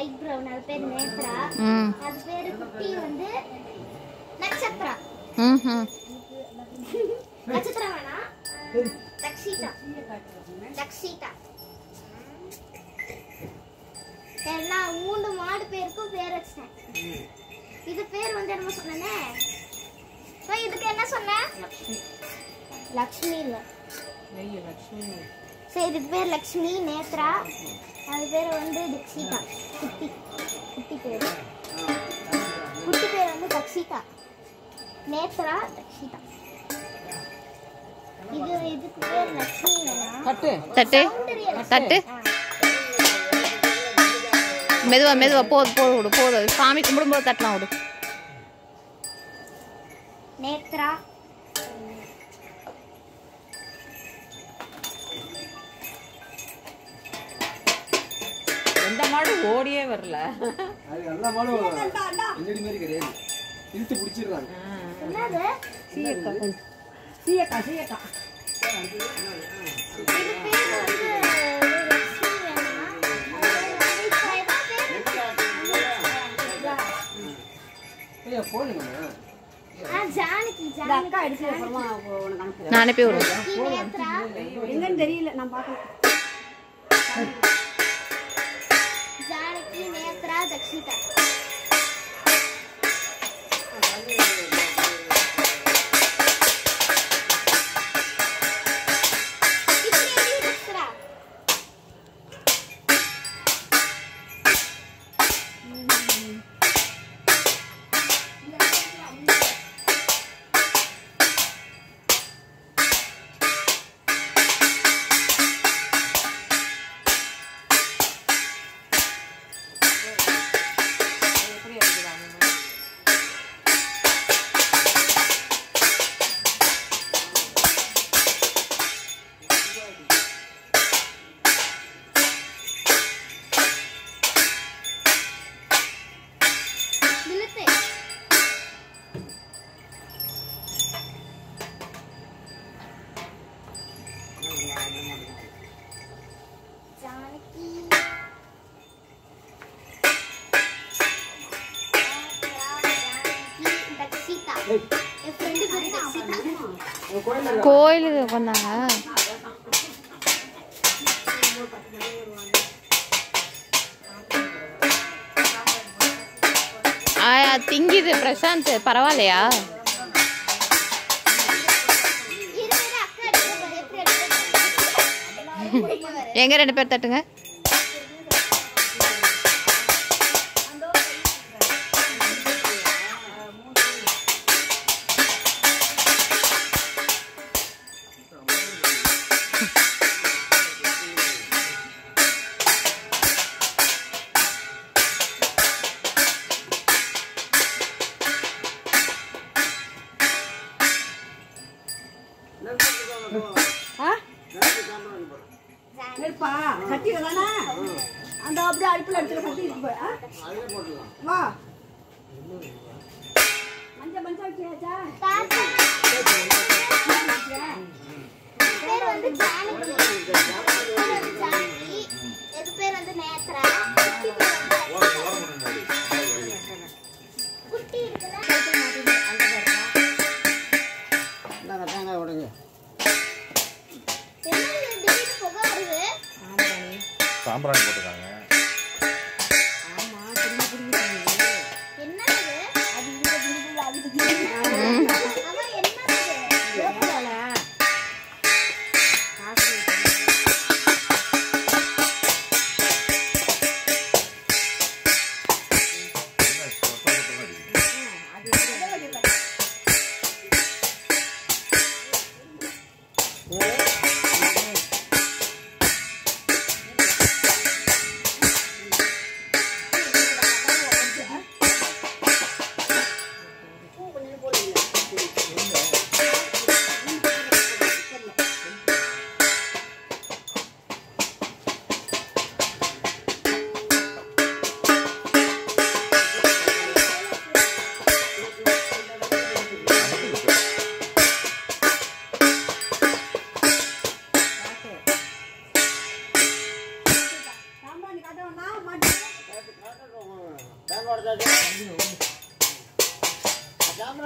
Light brown அது பேர் நேத்ரா ம் அது பேர் குட்டி வந்து நட்சத்திரா ம் ம் நட்சத்திரா வேணா தக்ஷிதா தக்ஷிதா எல்லா மூணு மாடு பேருக்கும் பேர் வச்சிட்டேன் இது பேர் வந்து என்ன சொன்னேனே So, இதுக்கு என்ன சொன்ன லக்ஷ்மி இல்ல சரி இதுக்கு பேர் லக்ஷ்மி நேத்ரா அது பேர் வந்து தக்ஷிதா குட்டி குட்டி பேர் குட்டி பேர் வந்து தக்ஷிதா நேத்ரா தக்ஷிதா இது இதுக்கு பேர் லக்ஷ்மி வேணா தட்டு தட்டு சௌந்தர்ய தட்டு ஆ. மெதுவா மெதுவா போது போது விடு போது சாமி கும்பிடும்போது தட்டலாம் விடு நேத்ரா எந்த மாடு ஓடியே வரல அது எல்லா மாடும் எல்லடி மாதிரி கிடையாது இழுத்து பிடிச்சிடுறாங்க என்னது சீயக்கா சீயக்கா இது பேர் வந்து லக்ஷ்மி வேணா அது இப்போ ஏதோ பேர் ஐயா போனுங்க ஆ ஜானகி ஜானகி அக்கா எடுத்து அப்புறமா உனக்கு அனுப்புறேன் நான் அனுப்பி விடுறேன் நேத்ரா எங்கன்னு தெரியல நான் பார்க்கல ஜானகி நேத்ரா தக்ஷிதா இப்படி எப்படி தக்ஷரா? நிலுத்து. ஜானகி ஜானகி, தக்ஷிதா. என் friend பேரு தக்ஷிதா. கோயிலுக்கு வந்தாங்க ஆயா திங்கிது பிரசாந்த் பரவாயில்லையா இரு, இரு, அக்கா எடுக்க பாரு, எப்படி எடுக்க பாரு. எங்க ரெண்டு பேர் தட்டுங்க நெருப்பா சட்டியில தானே அந்த அப்படியே அடுப்புல எடுத்துட்டு சட்டி இருக்கு போய், ஆ? வா மஞ்சள் மஞ்சள் வச்சியாச்சா தாத்தா. பேர் வந்து ஜானகி. பேர் வந்து ஜானகி. இது பேர் வந்து நேத்ரா. குட்டி பேர் வந்து தக்ஷிதா. குட்டி இருக்குல்ல? தேங்காய் உடைங்க என்னது இது திடீர்னு புகை வருது? சாம்பிராணி போட்டுருக்காங்க என்னது இது? அம்மா, என்னது இது?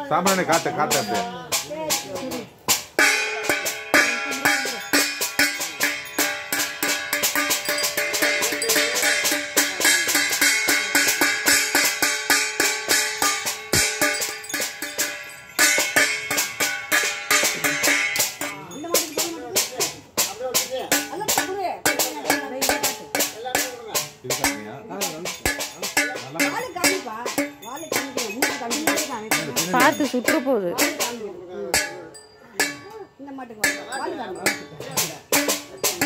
சாம்பிராணி காட்டு காட்டு அப்படியே இது காட்டுறியா? வாழை காமிப்பா வாழை காமிக்கணும் மூக்கு காமிக்கணும் பார்த்து சுற்று போகுது இந்த மாட்டுக்கு வாங்க. வாழை காமிக்கணும்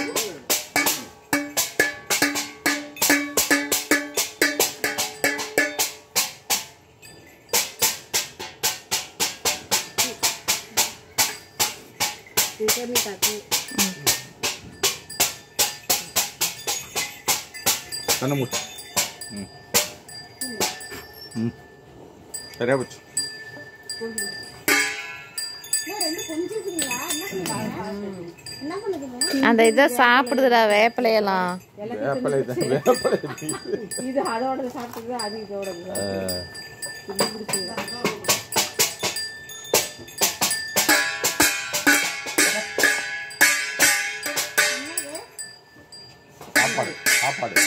கண்ணு மூச்சு ம் ம் சரியா போச்சு ரெண்டு கொஞ்சிருக்கீங்களா என்ன பண்ணுறீங்க அந்த இதை சாப்பிடுதுடா வேப்பிலையெல்லாம் வேப்பலை தான் வேப்பலை இது அதோட சாப்பிட்டது அது இதோட ஆ, சாப்பாடு சாப்பாடு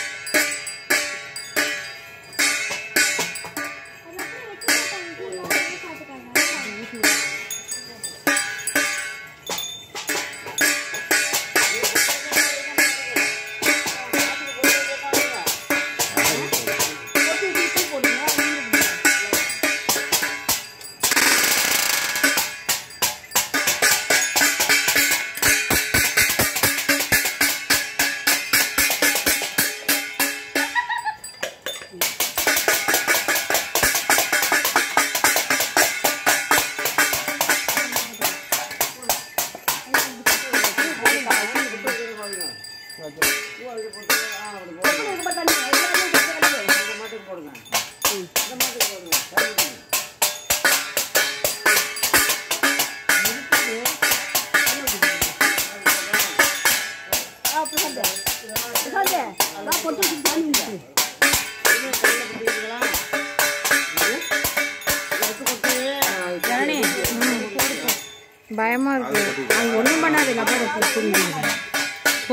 பயமா இருக்கு அது ஒன்றும் பண்ணாது நம்ம போ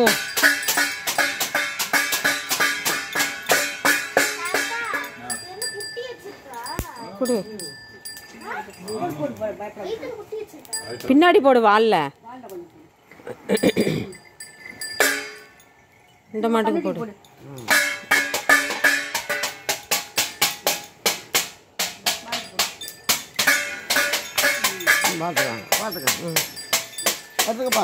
குட்டி வச்சிருக்கா கொடு வீட்டுல குட்டி வச்சிருக்கா பின்னாடி போடு வால்ல இந்த மாட்டுக்கு போடு பார்த்துக்கலாம் பார்த்துக்கலாம் பார்த்துக்கப்பா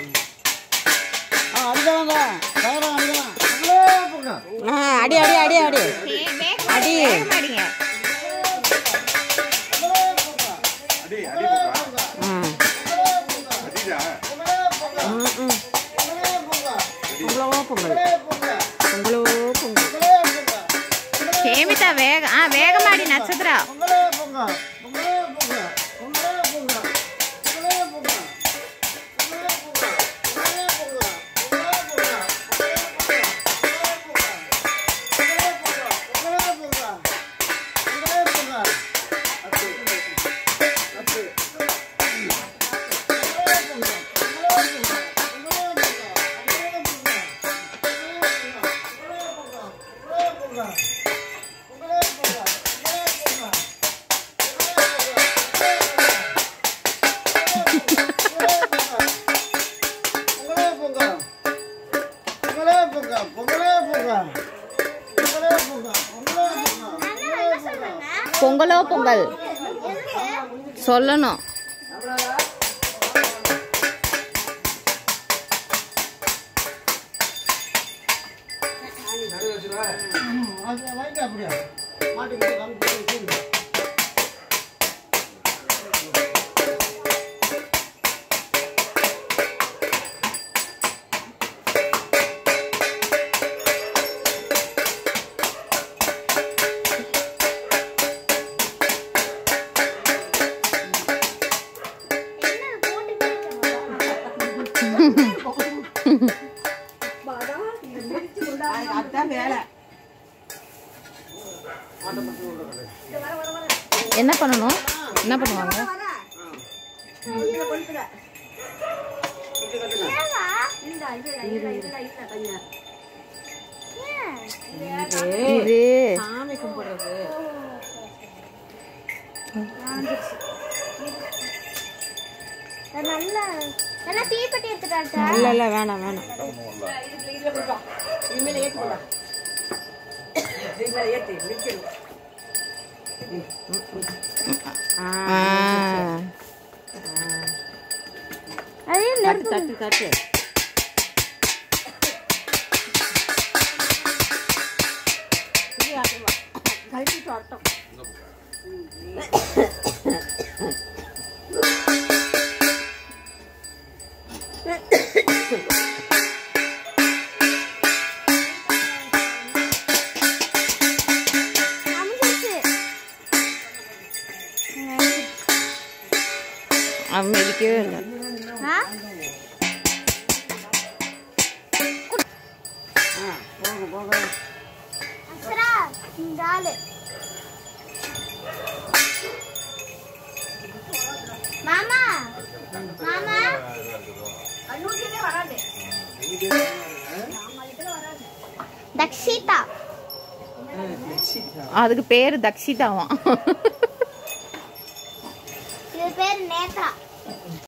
ஆ அடிக்கலாங்க தகரம் அடிக்கலாம் அப்படியே போங்க ஆ, அடி அடி அடி அடி அடி அடி அடி போடுறா. ஆ. அடிடா ம், ம். பொங்கலோ பொங்கல் பொங்கலோ பொங்கல் சேமிதா வேக ஆ வேகமாடி நட்சத்திரா பொங்கலே பொங்க பொங்கலே பொங்க பொங்கலே பொங்க பொங்கலே பொங்க பொங்கலே பொங்க பொங்கலே பொங்க பொங்கலே பொங்க பொங்கலே பொங்க பொங்கலே பொங்க பொங்கலே பொங்க அத்து அத்து பொங்கலே பொங்க பொங்கலே பொங்க பொங்கலே பொங்க பொங்கலே பொங்க பொங்கலே பொங்க பொங்கலே பொங்க பொங்கலோ பொங்கல் சொல்லணும் அதான் வேலை என்ன பண்ணணும் என்ன பண்ணுவாங்க இதில் கொளுத்துற இப்படி கட்டுங்க ஏவா? இல்ல இல்ல இல்ல இல்ல இல்ல கொஞ்சம் ஏன்? இது சாமி கும்பிடுறது அது நல்லா நல்லா தீப்பெட்டி எடுத்துட்டாட்டா இல்ல இல்ல வேணாம் வேணாம் இதுல கொடுப்பா இது மேல ஏத்தி போடா இது மேல ஏத்தி நிக்கணும் ஆ. அதே தட்டு நெருப்பு தட்டு தட்டு இது ஆட்டுவா. கழட்டிட்டு வரட்டும் அமுங்கிருச்சு. அவன் மிதிக்கவே இல்லை ஆ? ஆ போக போக அப்சரா, இந்த ஆளு மாமா மாமா தக்ஷிதா அதுக்கு பேரு தக்ஷிதாவான் இது பேர் நேத்ரா